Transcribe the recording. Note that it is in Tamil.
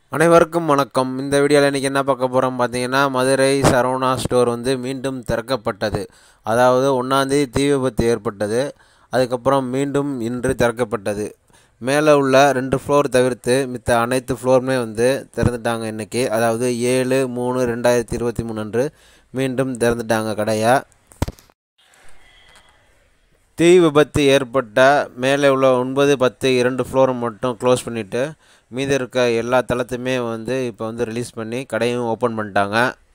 அனைவருக்கும் வணக்கம் இந்த வீடியோவில் இன்றைக்கி என்ன பார்க்க போகிறோம் பார்த்தீங்கன்னா மதுரை சரவணா ஸ்டோர் வந்து மீண்டும் திறக்கப்பட்டது அதாவது ஒன்றாந்தேதி தீ விபத்து ஏற்பட்டது அதுக்கப்புறம் மீண்டும் இன்று திறக்கப்பட்டது மேலே உள்ள ரெண்டு ஃப்ளோர் தவிர்த்து மித்த அனைத்து ஃப்ளோருமே வந்து திறந்துட்டாங்க இன்றைக்கி அதாவது ஏழு மூணு ரெண்டாயிரத்தி இருபத்தி மூணு அன்று மீண்டும் திறந்துட்டாங்க கடையை தீ விபத்து ஏற்பட்ட மேலே உள்ள ஒன்பது பத்து இரண்டு ஃப்ளோரை மட்டும் க்ளோஸ் பண்ணிவிட்டு மீதி இருக்க எல்லா தளத்தையுமே வந்து இப்போ வந்து ரிலீஸ் பண்ணி கடையும் ஓப்பன் பண்ணிட்டாங்க